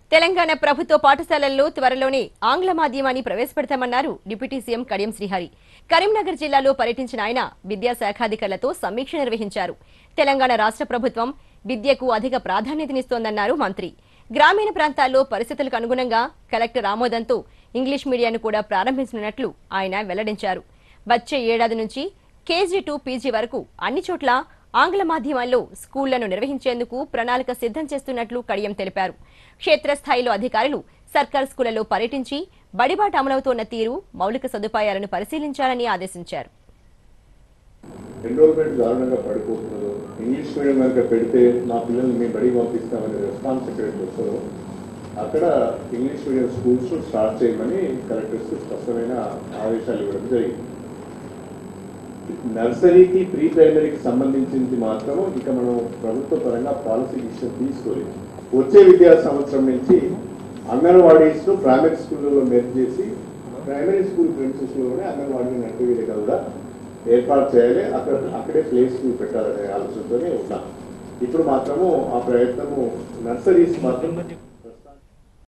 తెలంగాణ ప్రభుత్వ పాఠశాలల్లో త్వరలోనే ఆంగ్ల మాధ్యమాన్ని ప్రవేశపెడతామన్నారు డిప్యూటీ సీఎం కడియం శ్రీహరి కరీంనగర్ జిల్లాలో పర్యటించిన ఆయన విద్యాశాఖాధికారులతో సమీక్ష నిర్వహించారు తెలంగాణ రాష్ట్ర ప్రభుత్వం విద్యకు అధిక ప్రాధాన్యతనిస్తోందన్నారు మంత్రి గ్రామీణ ప్రాంతాల్లో పరిస్థితులకు అనుగుణంగా కలెక్టర్ ఆమోదంతో ఇంగ్లీష్ మీడియాను కూడా ప్రారంభించనున్నట్లు ఆయన వెల్లడించారు వచ్చే ఏడాది నుంచి కేజీ టు పీజీ వరకు అన్ని చోట్ల ఆంగ్ల మాధ్యమాల్లో స్కూళ్లను నిర్వహించేందుకు ప్రణాళిక సిద్ధం చేస్తున్నట్లు కడియం తెలిపారు క్షేత్రస్థాయిలో అధికారులు సర్కార్ స్కూళ్లలో పర్యటించి బడిబాట అమలవుతోన్న తీరు మౌలిక సదుపాయాలను పరిశీలించాలని ఆదేశించారు ఎన్రోల్మెంట్ దారుణంగా పడిపోతున్నారు ఇంగ్లీష్ మీడియం కనుక పెడితే మా పిల్లల్ని మేము బడికి పంపిస్తామనే రెస్పాన్స్ ఎక్కడైతే వస్తుందో అక్కడ ఇంగ్లీష్ మీడియం స్కూల్స్ స్టార్ట్ చేయమని కలెక్టర్స్ స్పష్టమైన ఆదేశాలు ఇవ్వడం జరిగింది నర్సరీకి ప్రీ ప్రైమరీకి సంబంధించింది మాత్రం ఇక మనం ప్రభుత్వ పరంగా పాలసీ డిసిషన్ తీసుకోలేదు వచ్చే విద్యా సంవత్సరం నుంచి అంగన్వాడీస్ ను ప్రైమరీ స్కూళ్ళలో మెర్జ్ చేసి ప్రైమరీ స్కూల్ ప్రిన్సెస్ లోనే అంగన్వాడీ నడిపేదిగా కూడా ఏర్పాటు చేయాలి అక్కడ అక్కడే ప్లే స్కూల్ పెట్టాలనే ఆలోచనతోనే ఉన్నాం ఇప్పుడు మాత్రము ఆ ప్రయత్నము నర్సరీస్ మాత్రం